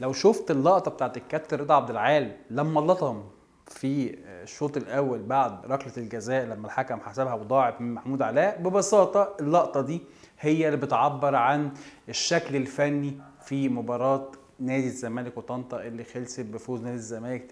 لو شفت اللقطه بتاعت الكابتن رضا عبد العال لما لطم في الشوط الاول بعد ركله الجزاء لما الحكم حسبها وضاعت من محمود علاء ببساطه اللقطه دي هي اللي بتعبر عن الشكل الفني في مباراه نادي الزمالك وطنطا اللي خلصت بفوز نادي الزمالك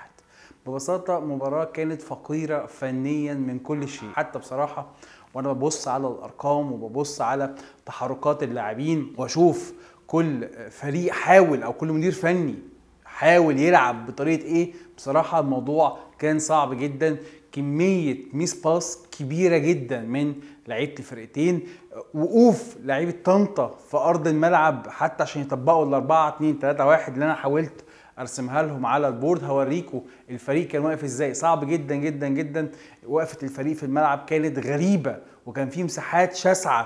3-1 ببساطه مباراه كانت فقيره فنيا من كل شيء حتى بصراحه وانا ببص على الارقام وببص على تحركات اللاعبين واشوف كل فريق حاول او كل مدير فني حاول يلعب بطريقه ايه بصراحه الموضوع كان صعب جدا كميه ميس باس كبيره جدا من لعيبه الفرقتين وقوف لعيبه طنطا في ارض الملعب حتى عشان يطبقوا ال 4 2 3 1 اللي انا حاولت ارسمها لهم على البورد هوريكم الفريق كان واقف ازاي صعب جدا جدا جدا وقفه الفريق في الملعب كانت غريبه وكان في مساحات شاسعه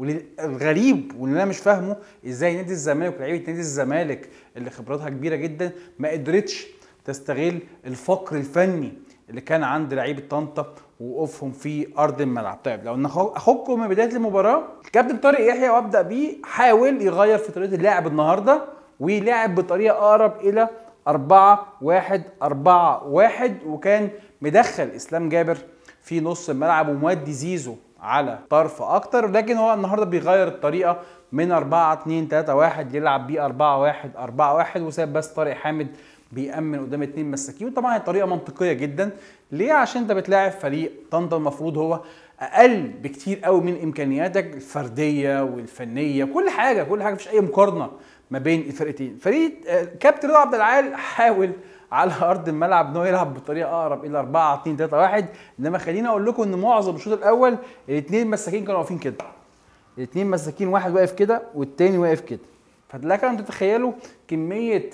والغريب واللي انا مش فاهمه ازاي نادي الزمالك ولاعيبه نادي الزمالك اللي خبراتها كبيره جدا ما قدرتش تستغل الفقر الفني اللي كان عند لعيبه طنطا ووقوفهم في ارض الملعب طيب لو اخدكم من بدايه المباراه الكابتن طارق يحيى وابدا بيه حاول يغير في طريقه اللعب النهارده ولعب بطريقه اقرب الى 4 1 4 1 وكان مدخل اسلام جابر في نص الملعب ومودي زيزو على طرف اكتر لكن هو النهارده بيغير الطريقه من 4 2 3 1 يلعب بيه 4 1 4 1 وساب بس طارق حامد بيأمن قدام اتنين مساكين وطبعا الطريقه منطقيه جدا ليه عشان انت بتلاعب فريق طنطا المفروض هو اقل بكتير قوي من امكانياتك الفرديه والفنيه كل حاجه كل حاجه مفيش اي مقارنه ما بين الفرقتين فريق كابتن رضا عبد العال حاول على ارض الملعب ان هو يلعب بطريقه اقرب الى 4 2 3 1 انما خليني اقول لكم ان معظم الشوط الاول الاثنين مساكين كانوا واقفين كده الاثنين مساكين واحد واقف كده والتاني واقف كده فلكم ان تتخيلوا كميه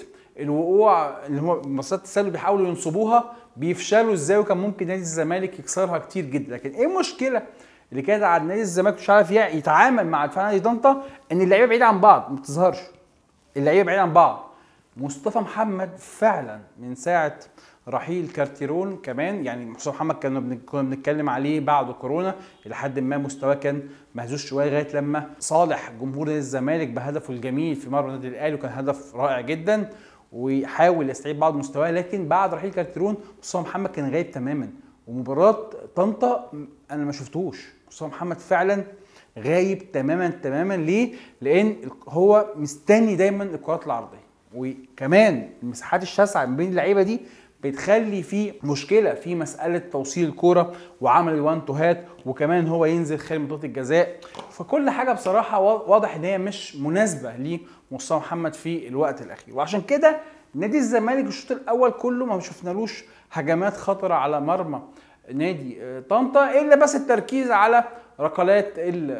الوقوع اللي هم مصيدة التسلل بيحاولوا ينصبوها بيفشلوا ازاي وكان ممكن نادي الزمالك يكسرها كتير جدا لكن ايه المشكله اللي كانت على نادي الزمالك مش عارف يتعامل مع دفاع نادي طنطا ان اللعيبه بعيده عن بعض ما بتظهرش اللعيبه بعيده عن بعض مصطفى محمد فعلا من ساعه رحيل كارتيرون كمان يعني مصطفى محمد كنا كنا بنتكلم عليه بعد كورونا لحد ما مستواه كان مهزوز شويه لغايه لما صالح جمهور نادي الزمالك بهدفه الجميل في مرمى النادي الاهلي وكان هدف رائع جدا ويحاول يستعيد بعض مستواه لكن بعد رحيل كارتيرون مصطفى محمد كان غايب تماما ومباراه طنطا انا ما شفتوش مصطفى محمد فعلا غايب تماما تماما ليه؟ لان هو مستني دايما الكرات العرضيه وكمان المساحات الشاسعه ما بين اللعيبه دي بتخلي في مشكله في مساله توصيل الكوره وعمل الوان تو هات وكمان هو ينزل خارج منطقه الجزاء فكل حاجه بصراحه واضح ان هي مش مناسبه لمصطفى محمد في الوقت الاخير وعشان كده نادي الزمالك الشوط الاول كله ما شفنالوش هجمات خطره على مرمى نادي طنطا الا بس التركيز على ركلات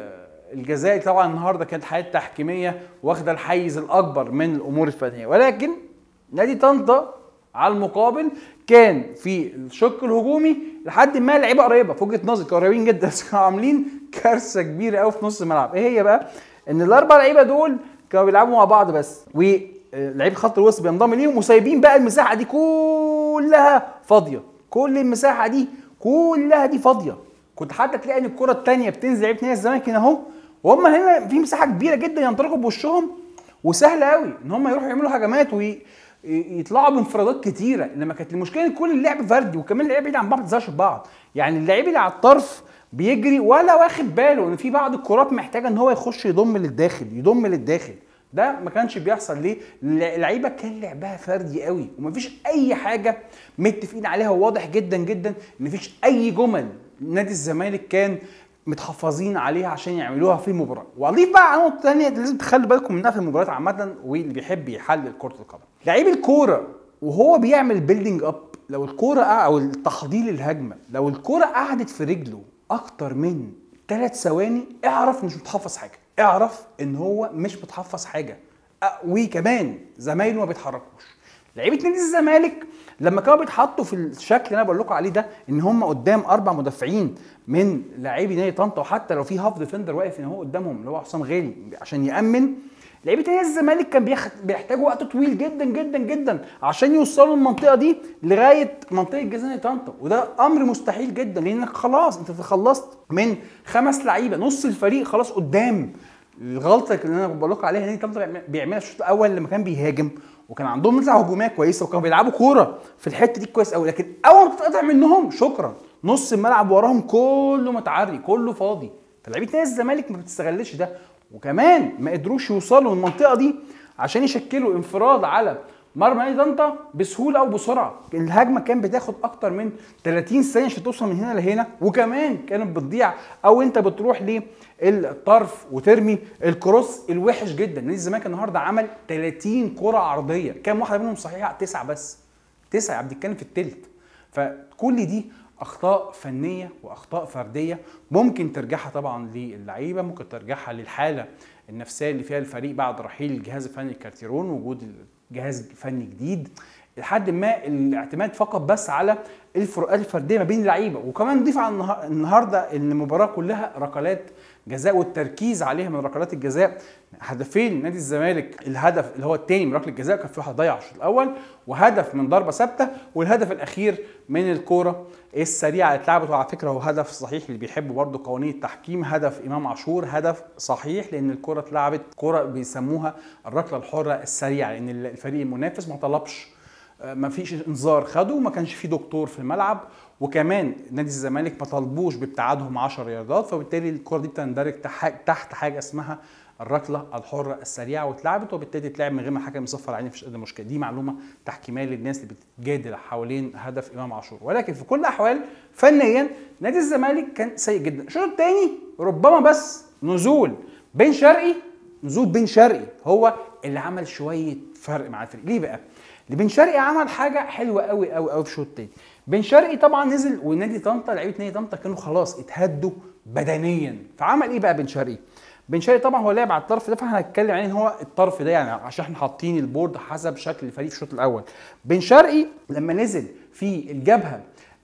الجزاء طبعا النهارده كانت حياه تحكيميه واخده الحيز الاكبر من الامور الفنيه ولكن نادي طنطا على المقابل كان في الشق الهجومي لحد ما لعيبه قريبه في وجهه نظري كانوا قريبين جدا بس كانوا عاملين كارثه كبيره قوي في نص الملعب ايه هي بقى ان الاربع لعيبه دول كانوا بيلعبوا مع بعض بس ولعيب خط الوسط بينضم ليهم وسايبين بقى المساحه دي كلها فاضيه كل المساحه دي كلها دي فاضيه كنت حتى تلاقي ان الكره الثانيه بتنزل لعيبه نادي الزمالك هنا اهو وهم هنا في مساحه كبيره جدا ينطلقوا بوشهم وسهل قوي ان هم يروحوا يعملوا هجمات وي يطلعوا بانفرادات كتيره انما كانت المشكله ان كل اللعب فردي وكمان اللعيبه بعيد عن بعض ما بتظهرش ببعض يعني اللعيب اللي على الطرف بيجري ولا واخد باله ان في بعض الكرات محتاجه ان هو يخش يضم للداخل يضم للداخل ده ما كانش بيحصل ليه اللعيبه كان لعبها فردي قوي ومفيش اي حاجه متفقين عليها وواضح جدا جدا ان مفيش اي جمل نادي الزمالك كان متحفظين عليها عشان يعملوها في المباراه واضيف بقى على نقطه ثانيه لازم تخلي بالكم منها في المباريات عامه واللي بيحب يحلل كره القدم لعيب الكوره وهو بيعمل بيلدينج اب لو الكوره او التحضير الهجمه لو الكوره قعدت في رجله اكتر من ثلاث ثواني اعرف مش متحفظ حاجه اعرف ان هو مش متحفظ حاجه وكمان زمايله ما بيتحركوش لعيبه نادي الزمالك لما كانوا بيتحطوا في الشكل اللي انا بقول لكم عليه ده ان هم قدام اربع مدافعين من لاعبي نادي طنطا وحتى لو في هاف ديفندر واقف ان هو قدامهم اللي هو حسام غالي عشان يامن لعيبه نادي الزمالك كان بياخد بيحتاجوا وقت طويل جدا جدا جدا عشان يوصلوا المنطقه دي لغايه منطقه جزيره طنطا وده امر مستحيل جدا لانك خلاص انت تخلصت من خمس لعيبه نص الفريق خلاص قدام الغلطه اللي انا بقول لكم عليها نادي طنطا بيعملها في الشوط الاول لما كان بيهاجم وكان عندهم نزعه هجوميه كويسه وكانوا بيلعبوا كوره في الحته دي كويس قوي لكن اول ما تتقطع منهم شكرا نص الملعب وراهم كله متعري كله فاضي فلعيبه نادي الزمالك ما بتستغلش ده وكمان ما قدروش يوصلوا المنطقه دي عشان يشكلوا انفراد على مرمى نادي طنطا بسهوله او بسرعه الهجمه كان بتاخد اكتر من 30 ثانيه عشان توصل من هنا لهنا وكمان كانت بتضيع او انت بتروح للطرف وترمي الكروس الوحش جدا نادي الزمالك النهارده عمل 30 كره عرضيه كام واحده منهم صحيحه تسعه بس تسعه يا عبد الكريم في التلت فكل دي اخطاء فنيه واخطاء فرديه ممكن ترجعها طبعا للعيبه ممكن ترجعها للحاله النفسيه اللي فيها الفريق بعد رحيل الجهاز الفني الكارتيرون وجود جهاز فني جديد لحد ما الاعتماد فقط بس على الفروقات الفرديه ما بين اللعيبه وكمان نضيف على النهارده ان المباراه كلها ركلات جزاء والتركيز عليها من ركلات الجزاء هدفين نادي الزمالك الهدف اللي هو الثاني من ركله الجزاء كان في واحد ضيع الشوط الاول وهدف من ضربه ثابته والهدف الاخير من الكوره السريعه اللي اتلعبت وعلى فكره هو هدف صحيح اللي بيحبوا برده قوانين التحكيم هدف امام عاشور هدف صحيح لان الكوره اتلعبت كوره بيسموها الركله الحره السريعه لان الفريق المنافس ما طلبش ما فيش انذار خده وما كانش في دكتور في الملعب وكمان نادي الزمالك ما طالبوش بابتعادهم 10 ياردات فبالتالي الكره دي بتندرج تحت حاجه اسمها الركله الحره السريعه واتلعبت وبالتالي تتلعب من غير ما الحكم يصفر عينيه مفيش اي مشكله دي معلومه تحكيميه للناس اللي بتجادل حوالين هدف امام عاشور ولكن في كل الاحوال فنيا نادي الزمالك كان سيء جدا الشوط الثاني ربما بس نزول بن شرقي نزول بن شرقي هو اللي عمل شويه فرق مع الفريق ليه بقى بن شرقي عمل حاجه حلوه قوي قوي قوي في الشوط الثاني بن شرقي طبعا نزل ونادي طنطا لعيبه نادي طنطا كانوا خلاص اتهدوا بدنيا فعمل ايه بقى بن شرقي بن شرقي طبعا هو لعب على الطرف ده فاحنا هنتكلم عليه ان هو الطرف ده يعني عشان احنا حاطين البورد حسب شكل الفريق في الشوط الاول بن شرقي لما نزل في الجبهه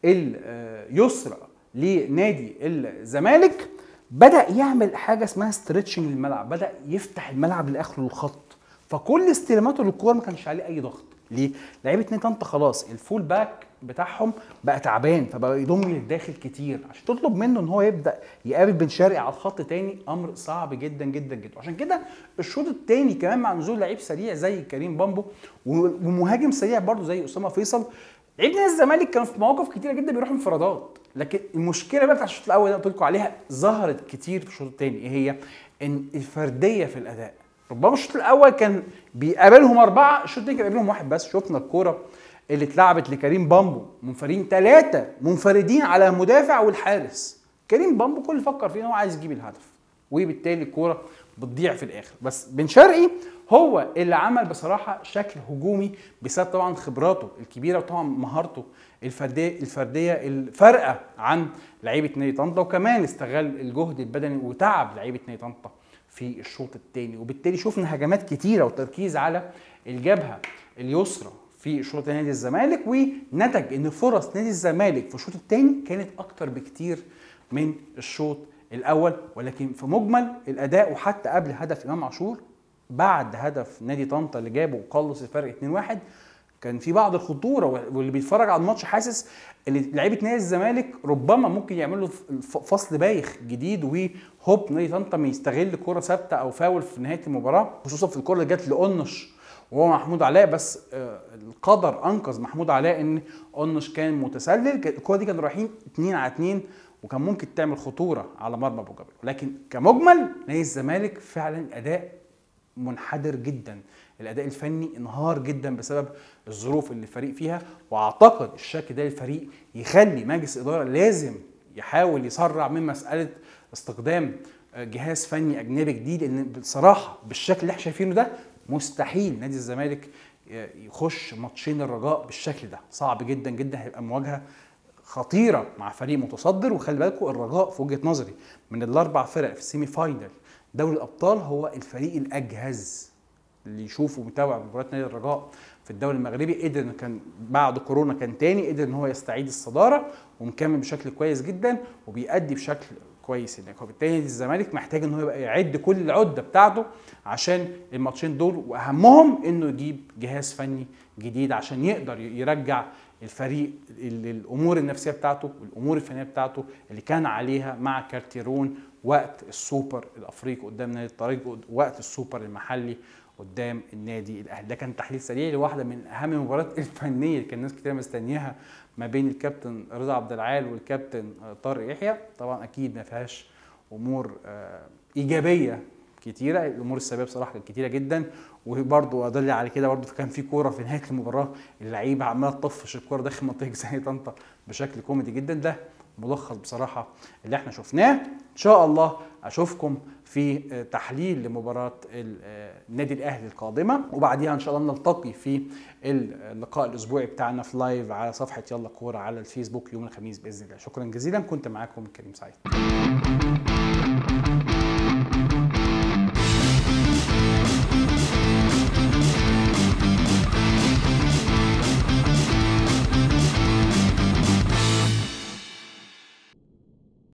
اليسرى لنادي الزمالك بدا يعمل حاجه اسمها ستريتشنج للملعب بدا يفتح الملعب لاخره الخط فكل استلاماته للكوره ما كانش عليه اي ضغط ليه؟ لعيبه نادي طنطا خلاص الفول باك بتاعهم بقى تعبان فبقى يضم للداخل كتير عشان تطلب منه ان هو يبدا يقابل بن شرقي على الخط تاني امر صعب جدا جدا جدا عشان كده الشوط التاني كمان مع نزول لعيب سريع زي كريم بامبو ومهاجم سريع برضه زي اسامه فيصل لعيبه نادي الزمالك كانوا في مواقف كتيره جدا بيروحوا انفرادات لكن المشكله بقى بتاع الشوط الاول اللي قلت لكم عليها ظهرت كتير في الشوط الثاني ايه هي؟ ان الفرديه في الاداء ربما الشوط الاول كان بيقابلهم اربعه الشوط الثاني كان بيقابلهم واحد بس شفنا الكوره اللي اتلعبت لكريم بامبو منفردين ثلاثه منفردين على المدافع والحارس كريم بامبو كل اللي فكر فيه ان هو عايز يجيب الهدف وبالتالي الكوره بتضيع في الاخر بس بن شرقي هو اللي عمل بصراحه شكل هجومي بسبب طبعا خبراته الكبيره وطبعا مهارته الفرديه الفرديه الفارقه عن لعيبه نادي طنطا وكمان استغل الجهد البدني وتعب لعيبه نادي طنطا في الشوط الثاني وبالتالي شفنا هجمات كتيره وتركيز على الجبهه اليسرى في شوط نادي الزمالك ونتج ان فرص نادي الزمالك في الشوط الثاني كانت اكتر بكتير من الشوط الاول ولكن في مجمل الاداء وحتى قبل هدف امام عاشور بعد هدف نادي طنطا اللي جابه وخلص الفرق 2-1 كان في بعض الخطوره واللي بيتفرج على الماتش حاسس ان لعيبه نادي الزمالك ربما ممكن يعملوا فصل بايخ جديد وهوب نادي طنطا ما يستغل كره ثابته او فاول في نهايه المباراه خصوصا في الكره اللي جت لأونش وهو محمود علاء بس القدر انقذ محمود علاء ان اونش كان متسلل الكره دي كانوا رايحين 2 على 2 وكان ممكن تعمل خطوره على مرمى ابو جبل لكن كمجمل نادي الزمالك فعلا اداء منحدر جدا الاداء الفني انهار جدا بسبب الظروف اللي الفريق فيها واعتقد الشك ده للفريق يخلي مجلس الاداره لازم يحاول يسرع من مساله استخدام جهاز فني اجنبي جديد لان بصراحه بالشكل اللي احنا شايفينه ده مستحيل نادي الزمالك يخش ماتشين الرجاء بالشكل ده صعب جدا جدا هيبقى مواجهه خطيره مع فريق متصدر وخلي بالكم الرجاء في وجهه نظري من الاربع فرق في السيمي فاينل دوري الابطال هو الفريق الاجهز اللي يشوفه متابع مباريات نادي الرجاء في الدوري المغربي قدر ان كان بعد كورونا كان تاني قدر ان هو يستعيد الصداره ومكمل بشكل كويس جدا وبيأدي بشكل كويس هناك وبالتالي نادي الزمالك محتاج ان هو يبقى يعد كل العده بتاعته عشان الماتشين دول واهمهم انه يجيب جهاز فني جديد عشان يقدر يرجع الفريق ال- الامور النفسيه بتاعته والامور الفنيه بتاعته اللي كان عليها مع كارتيرون وقت السوبر الافريقي قدام نادي الطريق وقت السوبر المحلي قدام النادي الاهلي ده كان تحليل سريع لواحده من اهم المباريات الفنيه اللي كان ناس كتير مستنياها ما بين الكابتن رضا عبد العال والكابتن آه، طارق يحيى طبعا اكيد ما فيهاش امور آه، ايجابيه كتيره الامور السلبيه بصراحه كانت كتيره جدا وبرضه ادل على كده برضه كان في كوره في نهايه المباراه اللعيبه عماله تطفش الكوره داخل منطقه جزائر طنطا بشكل كوميدي جدا ده ملخص بصراحه اللي احنا شفناه ان شاء الله اشوفكم في آه، تحليل لمباراه ال- آه، النادي الاهلي القادمه وبعديها ان شاء الله نلتقي في اللقاء الاسبوعي بتاعنا في لايف على صفحه يلا كوره على الفيسبوك يوم الخميس باذن الله شكرا جزيلا كنت معاكم كريم سعيد